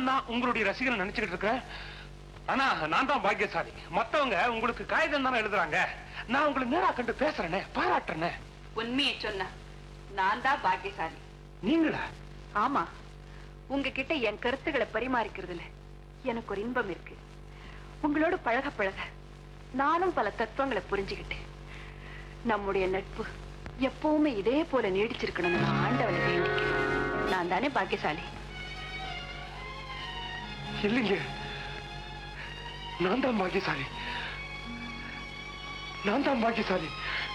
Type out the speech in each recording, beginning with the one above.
தான் உங்களுடைய ரசிகன் நினைச்சுக்கிட்டு இருக்கிறேன் ஆனா நான் தான் பாக்கியசாலி மத்தவங்க உங்களுக்கு காகிதம் தானே எழுதுறாங்க நான் உங்களை நேரா கண்டு பேசுறேனே பாராட்டுறேனே உண்மையை சொன்ன நான் தான் பாக்கியசாலி நீங்களா ஆமா உங்ககிட்ட என் கருத்துக்களை பரிமாறிக்கிறதுல எனக்கு ஒரு இன்பம் இருக்கு உங்களோட பழக பழக நானும் பல தத்துவங்களை புரிஞ்சுக்கிட்டேன் நம்முடைய நட்பு எப்பவுமே இதே போல நீடிச்சிருக்கணும்னு நான் ஆண்டவனை வேண்டிக்கிறேன் நான் தானே பாக்கியசாலி இல்லைங்க நான் தான் பாக்கியசாலி நான் தான் பாக்கியசாலி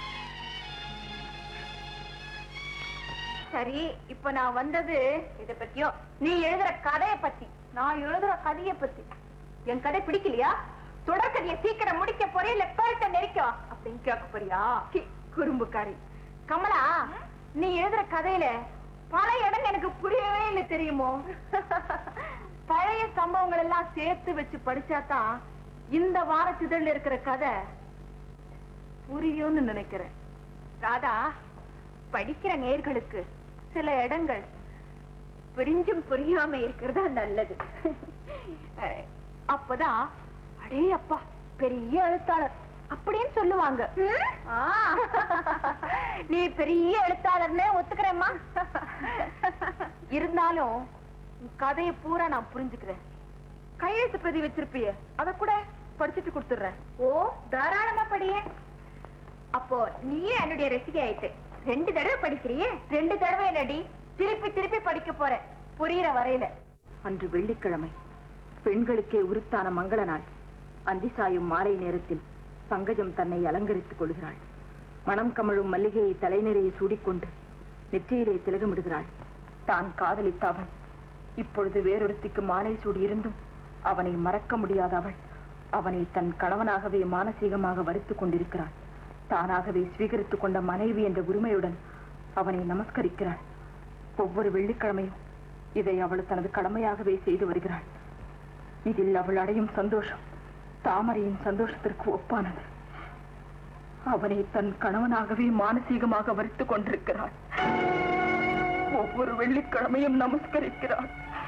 சரி இப்ப நான் வந்தது இத பத்தியோ நீ எழுதுற கதைய பத்தி நான் எழுதுற கதைய பத்தி என் கதை பிடிக்கலையா தொடர்கதைய சீக்கிரம் முடிக்க போறியா இல்ல கழுத்தை நெரிக்கும் அப்படின்னு கேட்க போறியா சி, குறும்புக்காரி கமலா நீ எழுதுற கதையில பல இடம் எனக்கு புரியவே இல்லை தெரியுமோ பழைய சம்பவங்கள் எல்லாம் சேர்த்து வச்சு படிச்சாதான் இந்த வாரத்திதழ்ல இருக்கிற கதை புரியும்னு நினைக்கிறேன் ராதா படிக்கிற நேர்களுக்கு சில இடங்கள் புரிஞ்சும் புரியாம இருக்கிறதா நல்லது அஹ், அப்பதான் அடே அப்பா பெரிய எழுத்தாளர் அப்படின்னு சொல்லுவாங்க ஆ, நீ பெரிய எழுத்தாளர்னே ஒத்துக்கிறேம்மா இருந்தாலும் உன் கதையை பூரா நான் புரிஞ்சுக்கிறேன் கையெழுத்து பிரதி வச்சிருப்பிய அத கூட படிச்சுட்டு கொடுத்துடுறேன் ஓ தாராளமா படியே அப்போ நீயே என்னுடைய ரசிகை ஆயிட்டு ரெண்டு தடவை படிக்கிறியே ரெண்டு தடவை என்னடி திருப்பி திருப்பி படிக்க போற புரியுற வரையில அன்று வெள்ளிக்கிழமை பெண்களுக்கே உருத்தான மங்கள நாள் அந்தி சாயும் மாலை நேரத்தில் பங்கஜம் தன்னை அலங்கரித்துக் கொள்கிறாள் மனம் கமழும் மல்லிகையை தலைநிறையை சூடிக்கொண்டு நெற்றியிலே திலகமிடுகிறாள் தான் காதலித்த அவள் இப்பொழுது வேறொருத்திக்கு மாலை சூடியிருந்தும் அவனை மறக்க முடியாத அவள் அவனை தன் கணவனாகவே மானசீகமாக வருத்திக் கொண்டிருக்கிறாள் தானாகவே ஸ்வீகரித்துக் கொண்ட மனைவி என்ற உரிமையுடன் அவனை நமஸ்கரிக்கிறாள் ஒவ்வொரு வெள்ளிக்கிழமையும் இதை அவள் தனது கடமையாகவே செய்து வருகிறாள் இதில் அவள் அடையும் சந்தோஷம் தாமரையின் சந்தோஷத்திற்கு ஒப்பானது அவனை தன் கணவனாகவே மானசீகமாக வருத்திக் கொண்டிருக்கிறாள் ஒவ்வொரு வெள்ளிக்கிழமையும் நமஸ்கரிக்கிறாள்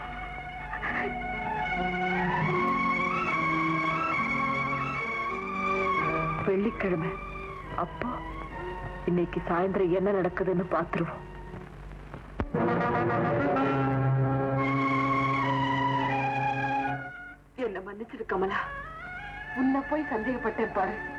வெள்ளிக்கிழமை அப்பா இன்னைக்கு சாயந்தரம் என்ன நடக்குதுன்னு பாத்துருவோம் என்ன மன்னிச்சிரு கமலா உன்னை போய் சந்தேகப்பட்டேன் பாரு